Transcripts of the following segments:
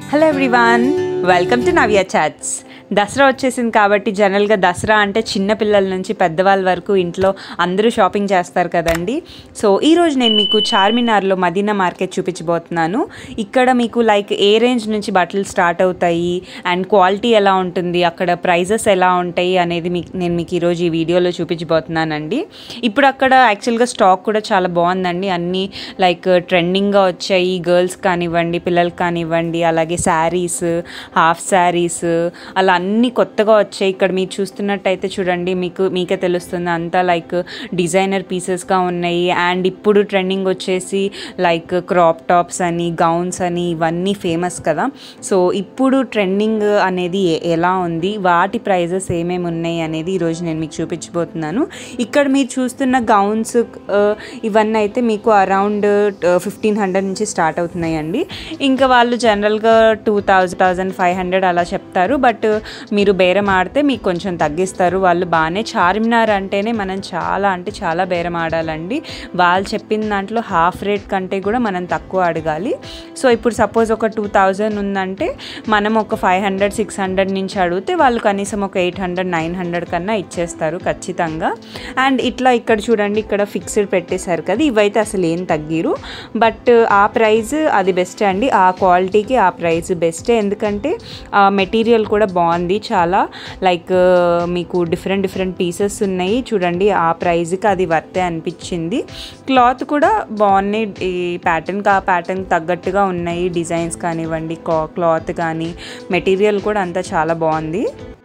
Hello everyone welcome to Navya chats Dasara వచ్చేసింది కాబట్టి జనరల్గా దసరా అంటే చిన్న పిల్లల నుంచి పెద్దవాళ్ళ వరకు ఇంట్లో అందరూ షాపింగ్ చేస్తారు కదండి సో ఈరోజు నేను మీకు చార్మినార్లో మదీనా మార్కెట్ చూపించబోతున్నాను ఇక్కడ మీకు లైక్ ఏ రేంజ్ నుంచి బట్టలు స్టార్ట్ అవుతాయి అండ్ క్వాలిటీ ఎలా ఉంటుంది అక్కడ ప్రైజెస్ ఎలా ఉంటాయి అనేది మీకు నేను మీకు ఈరోజు ఈ వీడియోలో చూపించబోతున్నానండి ఇప్పుడు అక్కడ యాక్చువల్గా స్టాక్ కూడా చాలా బాగుందండి అన్నీ లైక్ ట్రెండింగ్గా వచ్చాయి గర్ల్స్ కానివ్వండి పిల్లలకి కానివ్వండి అలాగే శారీస్ హాఫ్ శారీస్ అలా అన్నీ కొత్తగా వచ్చాయి ఇక్కడ మీరు చూస్తున్నట్టయితే చూడండి మీకు మీకే తెలుస్తుంది అంతా లైక్ డిజైనర్ పీసెస్గా ఉన్నాయి అండ్ ఇప్పుడు ట్రెండింగ్ వచ్చేసి లైక్ క్రాప్ టాప్స్ అని గౌన్స్ అని ఇవన్నీ ఫేమస్ కదా సో ఇప్పుడు ట్రెండింగ్ అనేది ఎ- ఎలా ఉంది వాటి ప్రైజెస్ ఏమేమి ఉన్నాయి అనేది ఈరోజు నేను మీకు చూపించబోతున్నాను ఇక్కడ మీరు చూస్తున్న గౌన్స్ ఇవన్నీ అయితే మీకు అరౌండ్ ఫిఫ్టీన్ హండ్రెడ్ నుంచి స్టార్ట్ అవుతున్నాయండి ఇంకా వాళ్ళు జనరల్గా two thousand thousand five hundred అలా చెప్తారు బట్ మీరు బేరం ఆడితే మీకు కొంచెం తగ్గిస్తారు వాళ్ళు బాగానే చార్మినార్ అంటేనే మనం చాలా అంటే చాలా బేరం ఆడాలండి వాళ్ళు చెప్పిన దాంట్లో హాఫ్ రేట్ కంటే కూడా మనం తక్కువ అడగాలి సో ఇప్పుడు సపోజ్ ఒక టూ థౌజండ్ ఉందంటే మనం ఒక ఫైవ్ హండ్రెడ్ సిక్స్ హండ్రెడ్ నుంచి అడిగితే వాళ్ళు కనీసం ఒక ఎయిట్ హండ్రెడ్ నైన్ హండ్రెడ్ కన్నా ఇచ్చేస్తారు ఖచ్చితంగా అండ్ ఇట్లా ఇక్కడ చూడండి ఇక్కడ ఫిక్స్డ్ పెట్టేశారు కదా ఇవైతే అసలు ఏం తగ్గిరు బట్ ఆ ప్రైస్ అది బెస్ట్ అండి ఆ క్వాలిటీకి ఆ ప్రైస్ బెస్టే ఎందుకంటే ఆ మెటీరియల్ కూడా బాగుంది చాలా లైక్ మీకు డిఫరెంట్ డిఫరెంట్ పీసెస్ ఉన్నాయి చూడండి ఆ ప్రైస్కి అది వర్తే అనిపించింది క్లాత్ కూడా బాగున్నాయి ఈ ప్యాటర్న్కి ఆ ప్యాటర్న్ తగ్గట్టుగా ఉన్నాయి డిజైన్స్ కానివ్వండి క్లాత్ కానీ మెటీరియల్ కూడా అంతా చాలా బాగుంది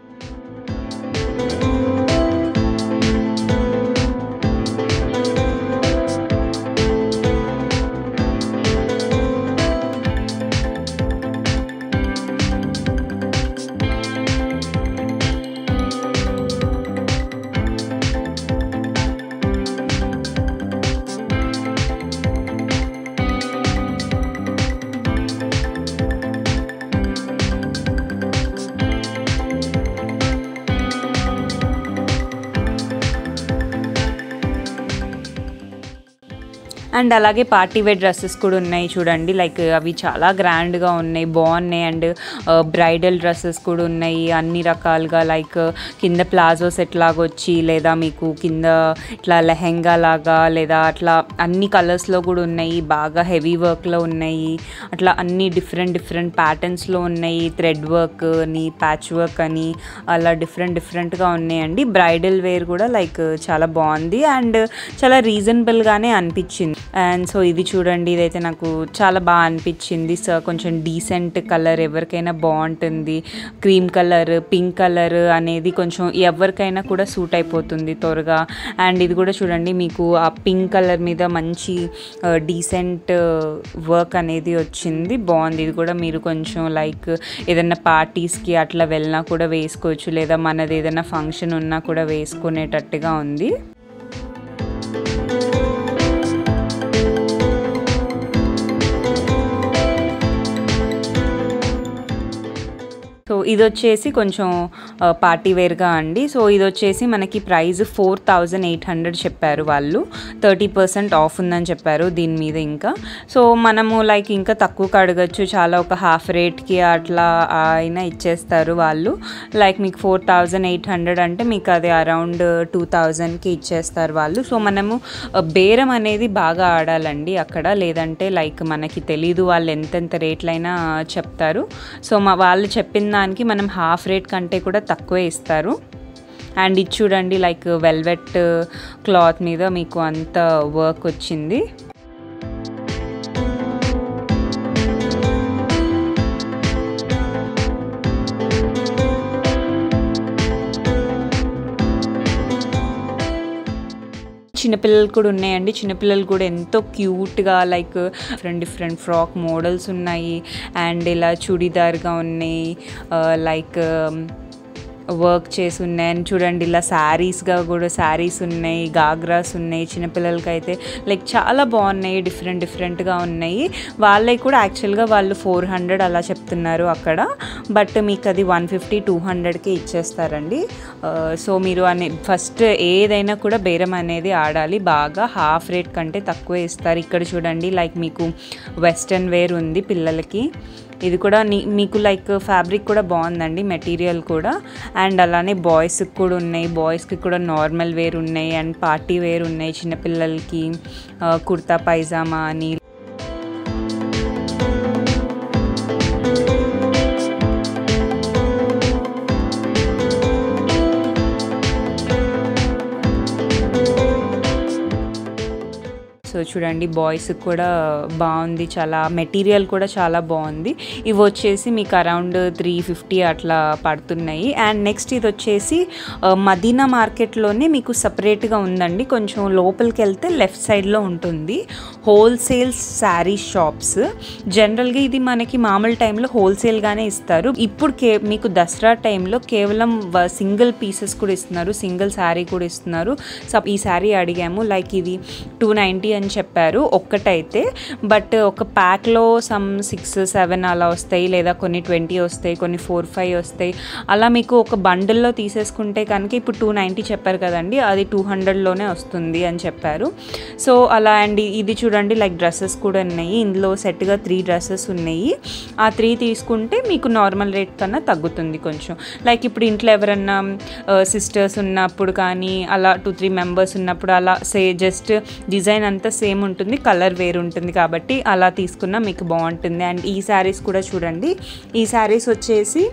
అండ్ అలాగే పార్టీ వేర్ డ్రెస్సెస్ కూడా ఉన్నాయి చూడండి లైక్ అవి చాలా గ్రాండ్గా ఉన్నాయి బాగున్నాయి అండ్ బ్రైడల్ డ్రెస్సెస్ కూడా ఉన్నాయి అన్ని రకాలుగా లైక్ కింద ప్లాజో సెట్ లాగా వచ్చి లేదా మీకు కింద ఇట్లా లెహెంగా లాగా లేదా అట్లా అన్ని కలర్స్లో కూడా ఉన్నాయి బాగా హెవీ వర్క్లో ఉన్నాయి అట్లా అన్ని డిఫరెంట్ డిఫరెంట్ ప్యాటర్న్స్లో ఉన్నాయి థ్రెడ్ వర్క్ అని ప్యాచ్ వర్క్ అని అలా డిఫరెంట్ డిఫరెంట్గా ఉన్నాయండి బ్రైడల్ వేర్ కూడా లైక్ చాలా బాగుంది అండ్ చాలా రీజనబుల్గానే అనిపించింది అండ్ సో ఇది చూడండి ఇదైతే నాకు చాలా బాగా అనిపించింది సో కొంచెం డీసెంట్ కలర్ ఎవరికైనా బాగుంటుంది క్రీమ్ కలర్ పింక్ కలర్ అనేది కొంచెం ఎవరికైనా కూడా సూట్ అయిపోతుంది త్వరగా అండ్ ఇది కూడా చూడండి మీకు ఆ పింక్ కలర్ మీద మంచి డీసెంట్ వర్క్ అనేది వచ్చింది బాగుంది ఇది కూడా మీరు కొంచెం లైక్ ఏదైనా పార్టీస్కి అట్లా వెళ్ళినా కూడా వేసుకోవచ్చు లేదా మనది ఏదైనా ఫంక్షన్ ఉన్నా కూడా వేసుకునేటట్టుగా ఉంది సో ఇది వచ్చేసి కొంచెం ఆ, పార్టీ వేర్గా అండి సో ఇది వచ్చేసి మనకి price four thousand eight hundred చెప్పారు వాళ్ళు థర్టీ పర్సెంట్ ఆఫ్ ఉందని చెప్పారు దీని మీద ఇంకా సో మనము లైక్ ఇంకా తక్కువకి అడగచ్చు చాలా ఒక హాఫ్ రేట్కి అట్లా అయినా ఇచ్చేస్తారు వాళ్ళు లైక్ మీకు ఫోర్ థౌజండ్ ఎయిట్ హండ్రెడ్ అంటే మీకు అది అరౌండ్ టూ థౌజండ్కి ఇచ్చేస్తారు వాళ్ళు సో మనము ఆ, బేరం అనేది బాగా ఆడాలండి అక్కడ లేదంటే లైక్ మనకి తెలీదు వాళ్ళు ఎంతెంత రేట్లైనా చెప్తారు సో మా వాళ్ళు చెప్పిన దానికి మనం హాఫ్ రేట్ కంటే కూడా తక్కువే ఇస్తారు అండ్ ఇది చూడండి లైక్ వెల్వెట్ క్లాత్ మీద మీకు అంత వర్క్ వచ్చింది చిన్నపిల్లలు కూడా ఉన్నాయండి చిన్నపిల్లలు కూడా ఎంతో క్యూట్గా like different different frock models ఉన్నాయి అండ్ ఇలా చుడిదార్గా ఉన్నాయి లైక్ వర్క్ చేసి ఉన్నాయి అండ్ చూడండి ఇలా శారీస్గా కూడా శారీస్ ఉన్నాయి గాగ్రాస్ ఉన్నాయి చిన్నపిల్లలకి అయితే లైక్ చాలా బాగున్నాయి డిఫరెంట్ డిఫరెంట్గా ఉన్నాయి వాళ్ళకి కూడా యాక్చువల్గా వాళ్ళు ఫోర్ హండ్రెడ్ అలా చెప్తున్నారు అక్కడ బట్ మీకు అది వన్ ఫిఫ్టీ టూ హండ్రెడ్కి ఇచ్చేస్తారండి సో మీరు అనే ఫస్ట్ ఏదైనా కూడా బేరం అనేది ఆడాలి బాగా హాఫ్ రేట్ కంటే తక్కువ ఇస్తారు ఇక్కడ చూడండి లైక్ మీకు వెస్ట్రన్ వేర్ ఉంది పిల్లలకి ఇది కూడా నీ- మీకు లైక్ ఫ్యాబ్రిక్ కూడా బాగుందండి మెటీరియల్ కూడా అండ్ అలానే బాయ్స్కి కూడా ఉన్నాయి బాయ్స్కి కూడా నార్మల్ వేర్ ఉన్నాయి అండ్ పార్టీ వేర్ ఉన్నాయి చిన్నపిల్లలకి ఆ, కుర్తా పైజామా అని సో చూడండి బాయ్స్ కూడా బాగుంది చాలా మెటీరియల్ కూడా చాలా బాగుంది ఇవి వచ్చేసి మీకు అరౌండ్ త్రీ ఫిఫ్టీ అట్లా పడుతున్నాయి అండ్ నెక్స్ట్ ఇది వచ్చేసి ఆ, మదీనా మార్కెట్లోనే మీకు సపరేట్గా ఉందండి కొంచెం లోపలికి వెళ్తే లెఫ్ట్ సైడ్లో ఉంటుంది హోల్సేల్ శారీ షాప్స్ జనరల్గా ఇది మనకి మామూలు టైంలో హోల్సేల్గానే ఇస్తారు ఇప్పుడు కే మీకు దసరా టైంలో కేవలం సింగిల్ పీసెస్ కూడా ఇస్తున్నారు సింగిల్ శారీ కూడా ఇస్తున్నారు సో ఈ శారీ అడిగాము లైక్ ఇది టూ నైంటీ అని చెప్పారు ఒక్కటైతే బట్ ఒక ప్యాక్లో సమ్ సిక్స్ సెవెన్ అలా వస్తాయి లేదా కొన్ని ట్వంటీ వస్తాయి కొన్ని ఫోర్ ఫైవ్ వస్తాయి అలా మీకు ఒక బండిల్లో తీసేసుకుంటే కనుక ఇప్పుడు టూ నైంటీ చెప్పారు కదండి అది టూ హండ్రెడ్లోనే వస్తుంది అని చెప్పారు సో అలా అండ్ ఇది చూడండి లైక్ డ్రెస్సెస్ కూడా ఉన్నాయి ఇందులో సెట్గా త్రీ డ్రెస్సెస్ ఉన్నాయి ఆ త్రీ తీసుకుంటే మీకు నార్మల్ రేట్ కన్నా తగ్గుతుంది కొంచెం లైక్ ఇప్పుడు ఇంట్లో ఎవరన్నా సిస్టర్స్ ఉన్నప్పుడు కానీ అలా టూ త్రీ మెంబర్స్ ఉన్నప్పుడు అలా సే జస్ట్ డిజైన్ అంతా సేమ్ ఉంటుంది కలర్ వేరు ఉంటుంది కాబట్టి అలా తీసుకున్నా మీకు బాగుంటుంది అండ్ ఈ శారీస్ కూడా చూడండి ఈ శారీస్ వచ్చేసి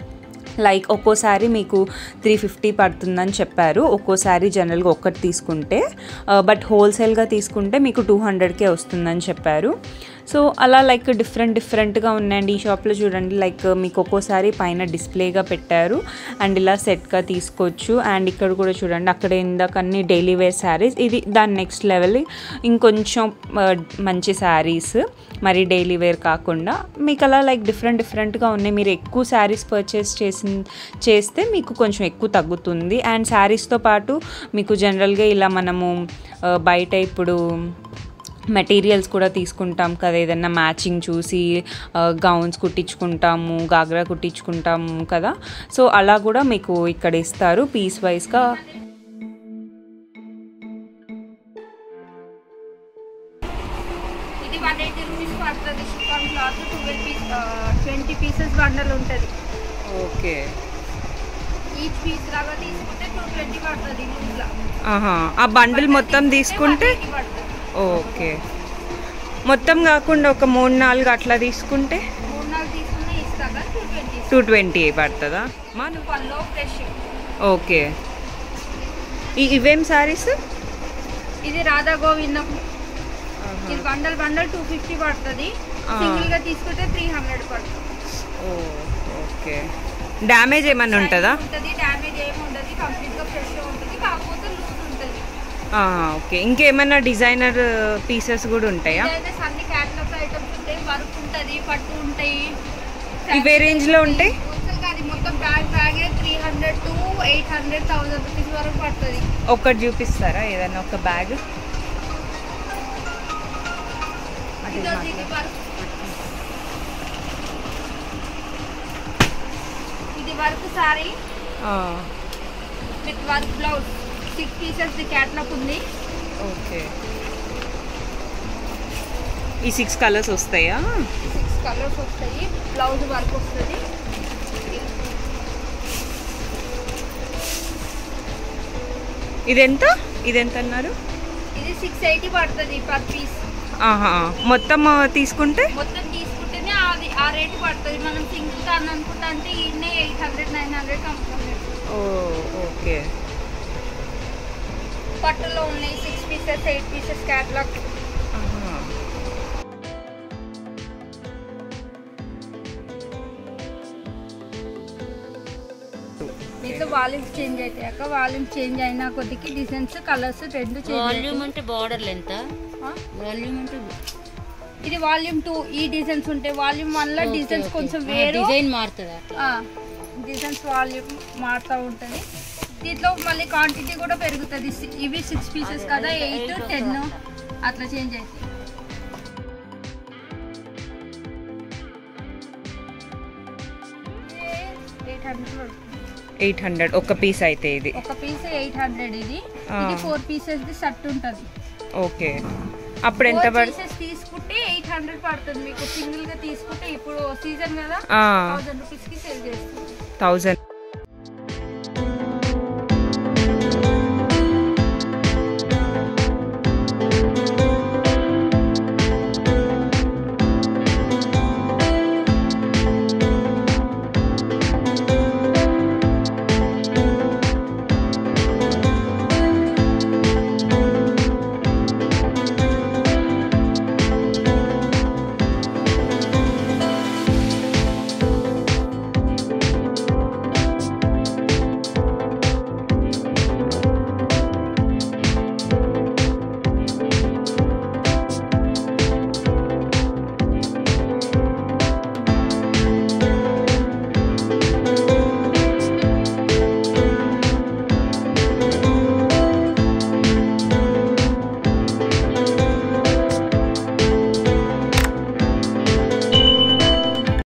లైక్ ఒక్కోసారి మీకు త్రీ ఫిఫ్టీ పడుతుందని చెప్పారు ఒక్కోసారి జనరల్గా ఒక్కటి తీసుకుంటే బట్ హోల్సేల్గా తీసుకుంటే మీకు టూ హండ్రెడ్కే వస్తుందని చెప్పారు సో అలా లైక్ డిఫరెంట్ డిఫరెంట్గా ఉన్నాయండి ఈ షాప్లో చూడండి లైక్ మీకు ఒక్కోసారి పైన డిస్ప్లేగా పెట్టారు అండ్ ఇలా సెట్గా తీసుకోవచ్చు అండ్ ఇక్కడ కూడా చూడండి అక్కడ ఇందాక అన్ని డైలీ వేర్ శారీస్ ఇది దాని నెక్స్ట్ లెవెల్ ఇంకొంచెం ఆ, మంచి శారీస్ మరి డైలీ వేర్ కాకుండా మీకు అలా లైక్ డిఫరెంట్ డిఫరెంట్గా ఉన్నాయి మీరు ఎక్కువ శారీస్ పర్చేస్ చేసి చేస్తే మీకు కొంచెం ఎక్కువ తగ్గుతుంది అండ్ శారీస్తో పాటు మీకు జనరల్గా ఇలా మనము ఆ, బయట ఇప్పుడు మెటీరియల్స్ కూడా తీసుకుంటాం కదా ఏదన్నా మ్యాచింగ్ చూసి గౌన్స్ కుట్టించుకుంటాము గాగ్రా కుట్టించుకుంటాము కదా సో అలా కూడా మీకు ఇక్కడ ఇస్తారు పీస్ వైజ్గా ఇది వన్ ఎయిటీ రూపీస్ పడుతుంది chiffon cloth twelve piece twenty pieces bundle ఉంటుంది ఓకే ఈచ్ పీస్ లాగా తీసుకుంటే టూ ట్వంటీ పడుతుంది లూజ్లా ఆహా ఆ బండిల్ మొత్తం తీసుకుంటే పడుతుంది ఓకే మొత్తం కాకుండా ఒక మూడు నాలుగు అట్లా తీసుకుంటే మూడు నాలుగు తీసుకున్న ఇస్తాగా టూ ట్వంటీ టూ ట్వంటీ పడుతుందా మన పనిలో ఫ్రెష్ ఓకే ఈ ఇవేం శారీస్ ఇది రాధా గోవిందం ఇది బండల్ బండల్ టూ ఫిఫ్టీ పడుతుంది ఆ. సింగిల్ గా తీసుకుంటే త్రీ హండ్రెడ్ పడుతుంది ఓకే డ్యామేజ్ ఏమన్నా ఉంటుందా ఉంటుంది డ్యామేజ్ ఏమి ఉండదు కంప్లీట్ గా ఫ్రెష్ ఉంటుంది కాకపోతే లూజ్ ఉంటుంది ఓకే ఇంకేమైనా డిజైనర్ పీసెస్ కూడా ఉంటాయా డిజైనర్స్ అన్ని క్యాటలాగ్ ఐటమ్స్ ఉంటాయి వర్క్ ఉంటుంది పట్టు ఉంటాయి ఇవే range లో ఉంటాయి? హోల్సేల్ కాదు మొత్తం bag bag three hundred to eight hundred thousand rupees వరకు పడుతుంది ఒక్కటి చూపిస్తారా ఏదైనా ఒక బ్యాగ్ ఇది వచ్చి ఇది వర్క్ ఇది work sari with work blouse six pieces the catalogue ఉంది ఓకే ఈ సిక్స్ కలర్స్ వస్తాయా సిక్స్ కలర్స్ వస్తాయి బ్లౌజ్ వర్క్ వస్తుంది ఇది ఎంత ఇది ఎంత అన్నారు ఇది సిక్స్ ఎయిటీ పడుతుంది పర్ పీస్ ఆహా మొత్తం ఆ, తీసుకుంటే మొత్తం తీసుకుంటేనే అది ఆ రేటు పడుతుంది మనం సింగిల్ దాన్ని అనుకుంటా అంటే ఈయనే eight hundred nine hundred company ఓ ఓకే పట్టులో ఉన్నాయి six pieces eight pieces catalogue ఆహా. మీతో వాల్యూమ్స్ చేంజ్ అవుతాయి అక్క వాల్యూమ్ చేంజ్ అయినా కొద్దికి డిజైన్స్ కలర్స్ రెండు చేంజ్ వాల్యూమ్ అంటే బార్డర్ ఎంత వాల్యూమ్ అంటే ఇది వాల్యూమ్ టూ ఈ డిజైన్స్ ఉంటాయి వాల్యూమ్ వన్ లో డిజైన్స్ కొంచెం వేరు డిజైన్ మారుతుంది అట్లా డిజైన్స్ వాల్యూమ్ మారుతూ ఉంటుంది దీంట్లో మళ్ళీ క్వాంటిటీ కూడా పెరుగుతుంది సి- ఇవి సిక్స్ పీసెస్ కదా ఎయిట్ టెన్ అట్లా చేంజ్ అవుతాయి ఎయిట్ హండ్రెడ్ ఎయిట్ హండ్రెడ్ ఒక పీస్ అయితే ఇది ఒక పీస్ ఎయిట్ హండ్రెడ్ ఇది ఆ. ఇది ఫోర్ పీసెస్ ది షర్ట్ ఉంటుంది ఓకే అప్పుడు ఎంత Four పడుతుంది pieces తీసుకుంటే ఎయిట్ హండ్రెడ్ పడుతుంది మీకు సింగిల్ గా తీసుకుంటే ఇప్పుడు సీజన్ కదా థౌసండ్ రూపీస్ కి సేల్ చేస్తుంది థౌజండ్